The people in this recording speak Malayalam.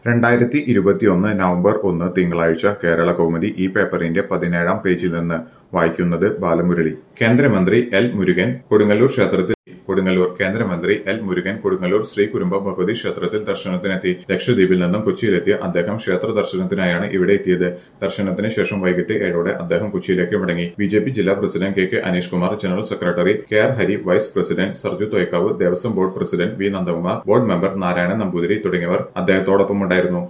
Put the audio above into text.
രണ്ടായിരത്തി ഇരുപത്തിയൊന്ന് നവംബർ ഒന്ന് തിങ്കളാഴ്ച കേരള കൗമുദി ഈ പേപ്പറിന്റെ പതിനേഴാം പേജിൽ നിന്ന് വായിക്കുന്നത് ബാലമുരളി കേന്ദ്രമന്ത്രി എൽ മുരുകൻ കൊടുങ്ങല്ലൂർ ക്ഷേത്രത്തിൽ കൊടുങ്ങല്ലൂർ കേന്ദ്രമന്ത്രി എൽ മുരുകൻ കൊടുങ്ങല്ലൂർ ശ്രീ കുരുമ്പ ഭഗവതി ക്ഷേത്രത്തിൽ ദർശനത്തിനെത്തി ലക്ഷദ്വീപിൽ നിന്നും കൊച്ചിയിലെത്തിയ അദ്ദേഹം ക്ഷേത്ര ദർശനത്തിനായാണ് ഇവിടെ എത്തിയത് ദർശനത്തിന് ശേഷം വൈകിട്ട് ഏഴോടെ അദ്ദേഹം കൊച്ചിയിലേക്ക് മടങ്ങി ബി ജെ പി ജില്ലാ president K K Aneesh Kumar general secretary K R Hari vice president Sarju Thoykkavu Devaswom board president V Nandakumar board member Narayanan Namboothiri തുടങ്ങിയവർ അദ്ദേഹത്തോടൊപ്പമുണ്ടായിരുന്നു